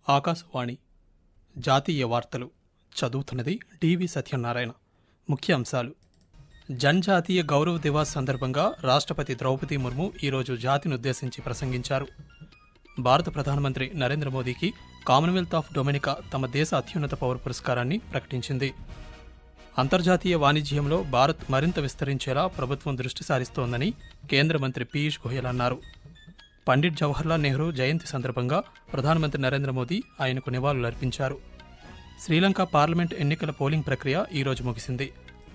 ఆకాశవాణి జాతీయ వార్తలు చదువుతున్నది డివి సత్యనారాయణ ముఖ్య అంశాలు జన్జాతీయ గౌరవ దివాస్ సందర్భంగా రాష్ట్రపతి ద్రౌపది ముర్ము ఈరోజు జాతినుద్దేశించి ప్రసంగించారు భారత ప్రధానమంత్రి నరేంద్ర మోదీకి కామన్వెల్త్ ఆఫ్ డొమినికా తమ దేశ అత్యున్నత పౌర పురస్కారాన్ని ప్రకటించింది అంతర్జాతీయ వాణిజ్యంలో భారత్ మరింత విస్తరించేలా ప్రభుత్వం దృష్టి సారిస్తోందని కేంద్ర మంత్రి పీయూష్ గోయల్ అన్నారు పండిట్ జవహర్లాల్ నెహ్రూ జయంతి సందర్భంగా ప్రధానమంత్రి నరేంద్ర మోదీ ఆయనకు నివాళులర్పించారు శ్రీలంక పార్లమెంట్ ఎన్నికల పోలింగ్ ప్రక్రియ ఈరోజు ముగిసింది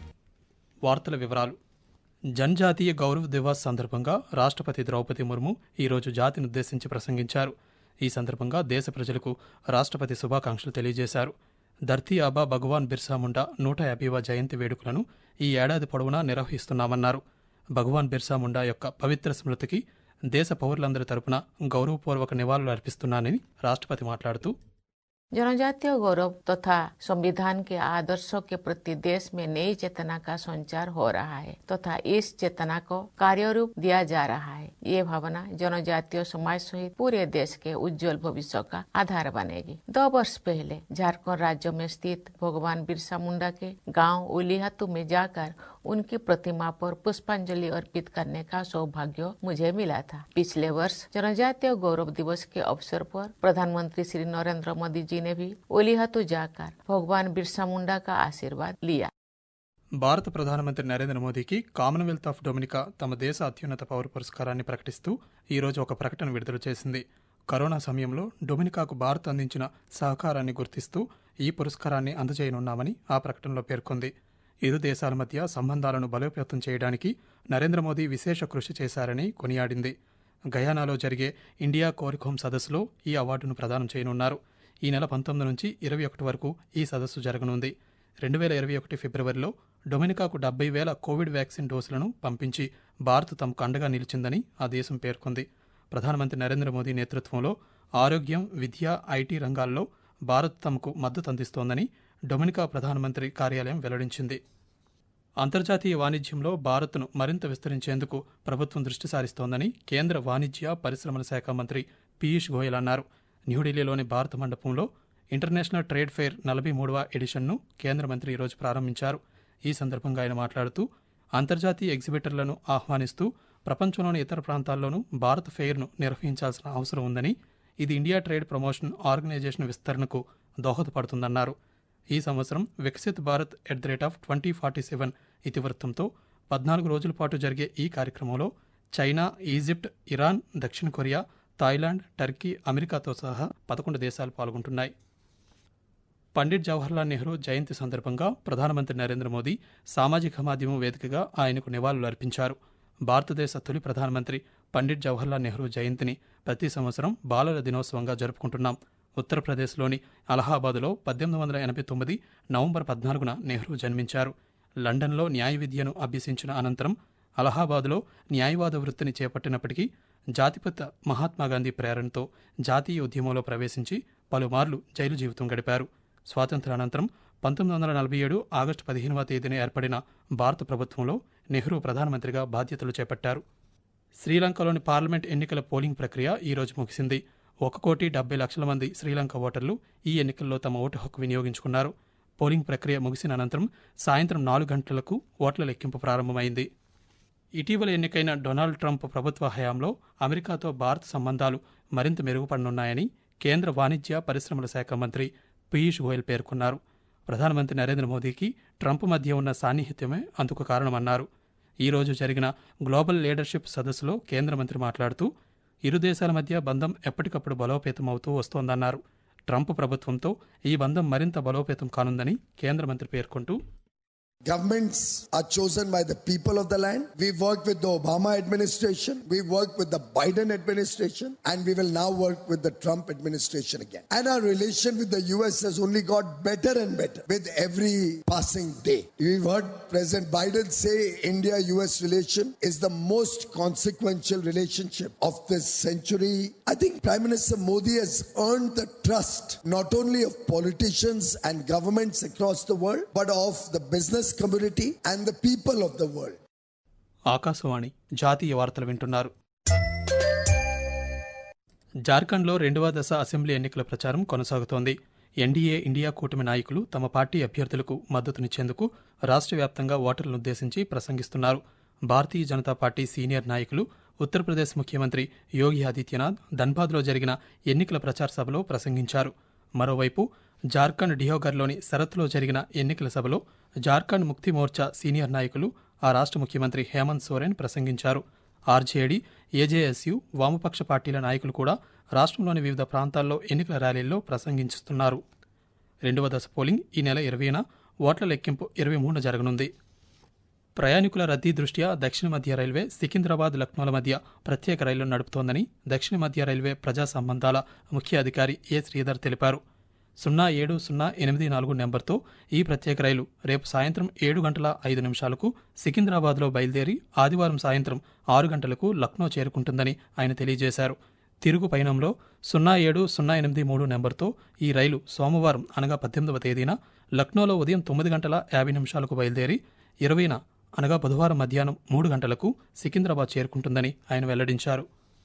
వార్తల వివరాలు జన్జాతీయ గౌరవ్ దివాస్ సందర్భంగా రాష్ట్రపతి ద్రౌపది ముర్ము ఈరోజు జాతినుద్దేశించి ప్రసంగించారు ఈ సందర్భంగా దేశ ప్రజలకు రాష్ట్రపతి శుభాకాంక్షలు తెలియజేశారు ధర్తీ ఆబా భగవాన్ బిర్సా ముండా నూట యాభైవ జయంతి వేడుకలను ఈ ఏడాది పొడవునా నిర్వహిస్తున్నామన్నారు భగవాన్ బిర్సా ముండా యొక్క పవిత్ర స్మృతికి దేశ పౌరులందరి తరపున గౌరవపూర్వక నివాళులు అర్పిస్తున్నానని రాష్ట్రపతి మాట్లాడుతూ जनजातीय गौरव तथा संविधान के आदर्शों के प्रति देश में नई चेतना का संचार हो रहा है तथा इस चेतना को कार्यरूप दिया जा रहा है ये भावना जनजातीय समाज सहित पूरे देश के उज्जवल भविष्य का आधार बनेगी दो वर्ष पहले झारखंड राज्य में स्थित भगवान बिरसा मुंडा के गांव उलीहातू में जाकर उनकी प्रतिमा पर पुष्पांजलि अर्पित करने का सौभाग्य मुझे मिला था पिछले वर्ष जनजातीय गौरव दिवस के अवसर पर प्रधानमंत्री श्री नरेंद्र मोदी जी ने भी ओलिहातू जाकर भगवान बिरसा मुंडा का आशीर्वाद लिया భారత ప్రధానమంత్రి నరేంద్ర మోదీకి కామన్వెల్త్ ఆఫ్ డొమినికా తమ దేశ అత్యున్నత పౌర పురస్కారాన్ని ప్రకటిస్తూ ఈరోజు ఒక ప్రకటన విడుదల చేసింది కరోనా సమయంలో డొమినికాకు భారత్ అందించిన సహకారాన్ని గుర్తిస్తూ ఈ పురస్కారాన్ని అందజేయనున్నామని ఆ ప్రకటనలో పేర్కొంది ఇరు దేశాల మధ్య సంబంధాలను బలోపేతం చేయడానికి నరేంద్ర మోదీ విశేష కృషి చేశారని కొనియాడింది గయానాలో జరిగే ఇండియా కోరికోమ్ సదస్సులో ఈ అవార్డును ప్రదానం చేయనున్నారు ఈ నెల పంతొమ్మిది నుంచి ఇరవై ఒకటి వరకు ఈ సదస్సు జరగనుంది రెండు వేల ఇరవై ఒకటి ఫిబ్రవరిలో డొమినికాకు డెబ్బై వేల కోవిడ్ వ్యాక్సిన్ డోసులను పంపించి భారత్ తమకు అండగా నిలిచిందని ఆ దేశం పేర్కొంది ప్రధానమంత్రి నరేంద్ర మోదీ నేతృత్వంలో ఆరోగ్యం విద్య ఐటీ రంగాల్లో భారత్ తమకు మద్దతు అందిస్తోందని డొమినికా ప్రధానమంత్రి కార్యాలయం వెల్లడించింది అంతర్జాతీయ వాణిజ్యంలో భారత్ను మరింత విస్తరించేందుకు ప్రభుత్వం దృష్టి సారిస్తోందని కేంద్ర వాణిజ్య పరిశ్రమల శాఖ మంత్రి పీయూష్ గోయల్ అన్నారు న్యూఢిల్లీలోని భారత మండపంలో ఇంటర్నేషనల్ ట్రేడ్ ఫెయిర్ నలభై మూడవ ఎడిషన్ను కేంద్ర మంత్రి ఈరోజు ప్రారంభించారు ఈ సందర్భంగా ఆయన మాట్లాడుతూ అంతర్జాతీయ ఎగ్జిబిటర్లను ఆహ్వానిస్తూ ప్రపంచంలోని ఇతర ప్రాంతాల్లోనూ భారత్ ఫెయిర్ను నిర్వహించాల్సిన అవసరం ఉందని ఇది ఇండియా ట్రేడ్ ప్రమోషన్ ఆర్గనైజేషన్ విస్తరణకు దోహదపడుతుందన్నారు ఈ సంవత్సరం Viksit Bharat at the rate of twenty forty seven ఇతివృత్తంతో పద్నాలుగు రోజుల పాటు జరిగే ఈ కార్యక్రమంలో చైనా ఈజిప్ట్ ఇరాన్ దక్షిణ కొరియా థాయిలాండ్ టర్కీ అమెరికాతో సహా పదకొండు దేశాలు పాల్గొంటున్నాయి పండిట్ జవహర్లాల్ నెహ్రూ జయంతి సందర్భంగా ప్రధానమంత్రి నరేంద్ర మోదీ సామాజిక మాధ్యమం వేదికగా ఆయనకు నివాళులు అర్పించారు భారతదేశ తొలి ప్రధానమంత్రి పండిట్ జవహర్లాల్ నెహ్రూ జయంతిని ప్రతి సంవత్సరం బాలల దినోత్సవంగా జరుపుకుంటున్నాం ఉత్తరప్రదేశ్లోని అలహాబాదులో పద్దెనిమిది వందల ఎనభై తొమ్మిది నవంబర్ పద్నాలుగున నెహ్రూ జన్మించారు లండన్లో న్యాయ విద్యను అభ్యసించిన అనంతరం అలహాబాదులో న్యాయవాద వృత్తిని చేపట్టినప్పటికీ జాతిపిత మహాత్మాగాంధీ ప్రేరణతో జాతీయ ఉద్యమంలో ప్రవేశించి పలుమార్లు జైలు జీవితం గడిపారు స్వాతంత్రానంతరం పంతొమ్మిది వందల నలభై ఏడు ఆగస్టు పదిహేనవ తేదీన ఏర్పడిన భారత ప్రభుత్వంలో నెహ్రూ ప్రధానమంత్రిగా బాధ్యతలు చేపట్టారు శ్రీలంకలోని పార్లమెంట్ ఎన్నికల పోలింగ్ ప్రక్రియ ఈ రోజు ముగిసింది ఒక కోటి డెబ్బై లక్షల మంది శ్రీలంక ఓటర్లు ఈ ఎన్నికల్లో తమ ఓటు హక్కు వినియోగించుకున్నారు పోలింగ్ ప్రక్రియ ముగిసిన అనంతరం సాయంత్రం నాలుగు గంటలకు ఓట్ల లెక్కింపు ప్రారంభమైంది ఇటీవల ఎన్నికైన డొనాల్డ్ ట్రంప్ ప్రభుత్వ హయాంలో అమెరికాతో భారత్ సంబంధాలు మరింత మెరుగుపడనున్నాయని కేంద్ర వాణిజ్య పరిశ్రమల శాఖ మంత్రి పీయూష్ గోయల్ పేర్కొన్నారు ప్రధానమంత్రి నరేంద్ర మోదీకి ట్రంప్ మధ్య ఉన్న సాన్నిహిత్యమే అందుకు కారణమన్నారు ఈ రోజు జరిగిన గ్లోబల్ లీడర్షిప్ సదస్సులో కేంద్ర మంత్రి మాట్లాడుతూ ఇరు దేశాల మధ్య బంధం ఎప్పటికప్పుడు బలోపేతమవుతూ వస్తోందన్నారు ట్రంప్ ప్రభుత్వంతో ఈ బంధం మరింత బలోపేతం కానుందని కేంద్ర మంత్రి పేర్కొంటూ Governments are chosen by the people of the land. We worked with the Obama administration. We worked with the Biden administration. And we will now work with the Trump administration again. And our relation with the US has only got better and better with every passing day. We've heard President Biden say India US relation is the most consequential relationship of this century. I think Prime Minister Modi has earned the trust not only of politicians and governments across the world, but of the business community and the people of the world. Akashvani జాతీయ వార్తలు వింటున్నారు జార్ఖండ్లో రెండవ దశ assembly ఎన్నికల ప్రచారం కొనసాగుతోంది NDA India కూటమి నాయకులు తమ పార్టీ అభ్యర్థులకు మద్దతునిచ్చేందుకు రాష్ట్ర వ్యాప్తంగా ఓటర్లను ఉద్దేశించి ప్రసంగిస్తున్నారు భారతీయ జనతా పార్టీ సీనియర్ నాయకులు ఉత్తరప్రదేశ్ ముఖ్యమంత్రి యోగి ఆదిత్యనాథ్ ధన్బాద్లో జరిగిన ఎన్నికల ప్రచార సభలో ప్రసంగించారు మరోవైపు జార్ఖండ్ డియోగర్లోని శరత్లో జరిగిన ఎన్నికల సభలో జార్ఖండ్ ముక్తి మోర్చా సీనియర్ నాయకులు ఆ రాష్ట్ర ముఖ్యమంత్రి హేమంత్ సోరెన్ ప్రసంగించారు ఆర్జేడీ ఏజేఎస్యు వామపక్ష పార్టీల నాయకులు కూడా రాష్ట్రంలోని వివిధ ప్రాంతాల్లో ఎన్నికల ర్యాలీల్లో ప్రసంగించుతున్నారు రెండవ దశ పోలింగ్ ఈ నెల ఇరవైన ఓట్ల లెక్కింపు ఇరవై మూడున జరగనుంది ప్రయాణికుల రద్దీ దృష్ట్యా దక్షిణ మధ్య రైల్వే సికింద్రాబాద్ లక్నోల మధ్య ప్రత్యేక రైళ్లు నడుపుతోందని దక్షిణ మధ్య రైల్వే ప్రజా సంబంధాల ముఖ్య అధికారి ఏ శ్రీధర్ తెలిపారు సున్నా ఏడు సున్నా ఎనిమిది నాలుగు నెంబర్తో ఈ ప్రత్యేక రైలు రేపు సాయంత్రం ఏడు గంటల ఐదు నిమిషాలకు సికింద్రాబాద్లో బయలుదేరి ఆదివారం సాయంత్రం ఆరు గంటలకు లక్నో చేరుకుంటుందని ఆయన తెలియజేశారు తిరుగు పయనంలో సున్నా ఏడు సున్నా ఎనిమిది మూడు నెంబర్తో ఈ రైలు సోమవారం అనగా పద్దెనిమిదవ తేదీన లక్నోలో ఉదయం తొమ్మిది గంటల యాభై నిమిషాలకు బయలుదేరి ఇరవైన అనగా బుధవారం మధ్యాహ్నం మూడు గంటలకు సికింద్రాబాద్ చేరుకుంటుందని ఆయన వెల్లడించారు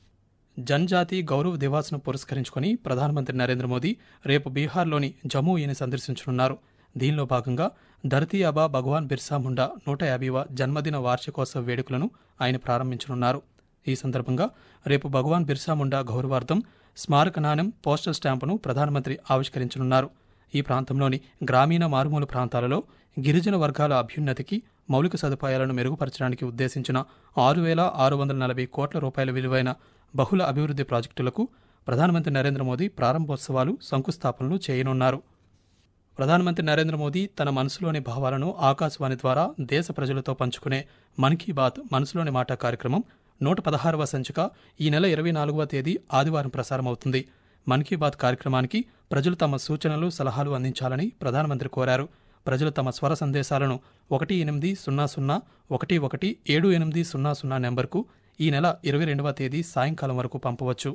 జన్జాతి గౌరవ్ దివాస్ను పురస్కరించుకుని ప్రధానమంత్రి నరేంద్ర మోదీ రేపు బీహార్లోని జమ్మూయిని సందర్శించనున్నారు దీనిలో భాగంగా ధరతీ అబా భగవాన్ బిర్సా ముండా నూట యాభైవ జన్మదిన వార్షికోత్సవ వేడుకలను ఆయన ప్రారంభించనున్నారు ఈ సందర్భంగా రేపు భగవాన్ బిర్సా ముండా గౌరవార్థం స్మారక నాణ్యం పోస్టల్ స్టాంపును ప్రధానమంత్రి ఆవిష్కరించనున్నారు ఈ ప్రాంతంలోని గ్రామీణ మారుమూల ప్రాంతాలలో గిరిజన వర్గాల అభ్యున్నతికి మౌలిక సదుపాయాలను మెరుగుపరచడానికి ఉద్దేశించిన ఆరు వేల ఆరు వందల నలభై కోట్ల రూపాయల విలువైన బహుళ అభివృద్ధి ప్రాజెక్టులకు ప్రధానమంత్రి నరేంద్ర మోదీ ప్రారంభోత్సవాలు శంకుస్థాపనలు చేయనున్నారు ప్రధానమంత్రి నరేంద్ర మోదీ తన మనసులోని భావాలను ఆకాశవాణి ద్వారా దేశ ప్రజలతో పంచుకునే మన్ కీ బాత్ మనసులోని మాట కార్యక్రమం నూట పదహారవ సంచిక ఈ నెల ఇరవై నాలుగవ తేదీ ఆదివారం ప్రసారమవుతుంది మన్ కీ బాత్ కార్యక్రమానికి ప్రజలు తమ సూచనలు సలహాలు అందించాలని ప్రధానమంత్రి కోరారు ప్రజలు తమ స్వర సందేశాలను ఒకటి ఎనిమిది సున్నా సున్నా ఒకటి ఒకటి ఏడు ఎనిమిది సున్నా సున్నా నెంబర్కు ఈ నెల ఇరవై రెండవ తేదీ సాయంకాలం వరకు పంపవచ్చు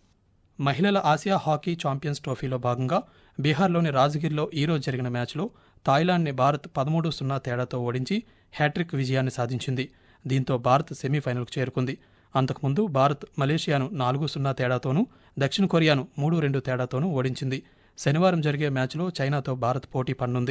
మహిళల ఆసియా హాకీ ఛాంపియన్స్ ట్రోఫీలో భాగంగా బీహార్లోని రాజగిరిలో ఈరోజు జరిగిన మ్యాచ్లో థాయిలాండ్ని భారత్ పదమూడు సున్నా తేడాతో ఓడించి హ్యాట్రిక్ విజయాన్ని సాధించింది దీంతో భారత్ సెమీఫైనల్కు చేరుకుంది అంతకుముందు భారత్ మలేషియాను నాలుగు సున్నా తేడాతోనూ దక్షిణ కొరియాను మూడు రెండు తేడాతోనూ ఓడించింది శనివారం జరిగే మ్యాచ్లో చైనాతో భారత్ పోటీ పడనుంది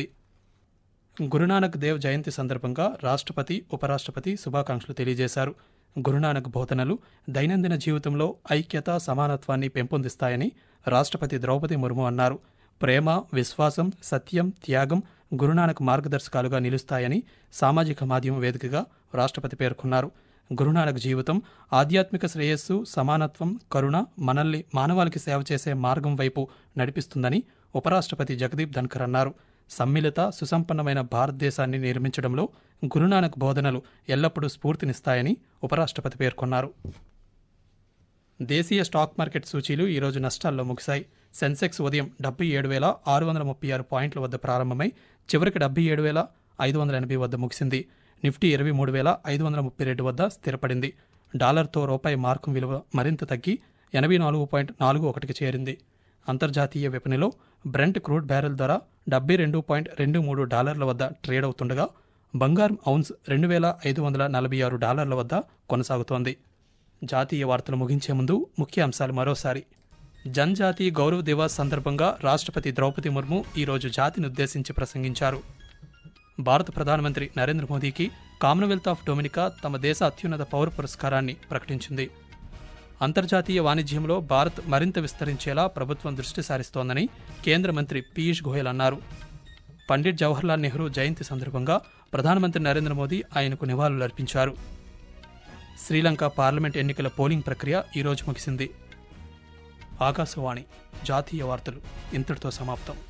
గురునానక్ దేవ్ జయంతి సందర్భంగా రాష్ట్రపతి ఉపరాష్ట్రపతి శుభాకాంక్షలు తెలియజేశారు గురునానక్ బోధనలు దైనందిన జీవితంలో ఐక్యత సమానత్వాన్ని పెంపొందిస్తాయని రాష్ట్రపతి ద్రౌపది ముర్ము అన్నారు ప్రేమ విశ్వాసం సత్యం త్యాగం గురునానక్ మార్గదర్శకాలుగా నిలుస్తాయని సామాజిక మాధ్యమం వేదికగా రాష్ట్రపతి పేర్కొన్నారు గురునానక్ జీవితం ఆధ్యాత్మిక శ్రేయస్సు సమానత్వం కరుణ మనల్ని మానవాళికి సేవ చేసే మార్గం వైపు నడిపిస్తుందని ఉపరాష్ట్రపతి జగదీప్ ధన్కర్ అన్నారు సమ్మిళిత సుసంపన్నమైన భారతదేశాన్ని నిర్మించడంలో గురునానక్ బోధనలు ఎల్లప్పుడూ స్ఫూర్తినిస్తాయని ఉపరాష్ట్రపతి పేర్కొన్నారు దేశీయ స్టాక్ మార్కెట్ సూచీలు ఈరోజు నష్టాల్లో ముగిశాయి సెన్సెక్స్ ఉదయం డెబ్బై ఏడు వేల ఆరు వందల ముప్పై ఆరు పాయింట్ల వద్ద ప్రారంభమై చివరికి డెబ్బై ఏడు వేల ఐదు వందల ఎనభై వద్ద ముగిసింది నిఫ్టీ ఇరవై మూడు వేల ఐదు వందల ముప్పై రెండు వద్ద స్థిరపడింది డాలర్తో రూపాయి మార్కు విలువ మరింత తగ్గి ఎనభై నాలుగు పాయింట్ నాలుగు ఒకటికి చేరింది అంతర్జాతీయ విపణిలో బ్రెంట్ క్రూడ్ బ్యారెల్ ధర డెబ్బై రెండు పాయింట్ రెండు మూడు డాలర్ల వద్ద ట్రేడ్ అవుతుండగా బంగారం ఔన్స్ రెండు వేల ఐదు వందల నలభై ఆరు డాలర్ల వద్ద కొనసాగుతోంది జాతీయ వార్తలు ముగించే ముందు ముఖ్య అంశాలు మరోసారి జన్జాతి గౌరవ్ దివాస్ సందర్భంగా రాష్ట్రపతి ద్రౌపది ముర్ము ఈరోజు జాతిని ఉద్దేశించి ప్రసంగించారు భారత ప్రధానమంత్రి నరేంద్ర మోదీకి కామన్వెల్త్ ఆఫ్ డొమినికా తమ దేశ అత్యున్నత పౌర పురస్కారాన్ని ప్రకటించింది అంతర్జాతీయ వాణిజ్యంలో భారత్ మరింత విస్తరించేలా ప్రభుత్వం దృష్టి సారిస్తోందని కేంద్ర మంత్రి పీయూష్ గోయల్ అన్నారు పండిట్ జవహర్లాల్ నెహ్రూ జయంతి సందర్భంగా ప్రధానమంత్రి నరేంద్ర మోదీ ఆయనకు నివాళులర్పించారు శ్రీలంక పార్లమెంట్ ఎన్నికల పోలింగ్ ప్రక్రియ ఈరోజు ముగిసింది ఆకాశవాణి జాతీయ వార్తలు ఇంతటితో సమాప్తం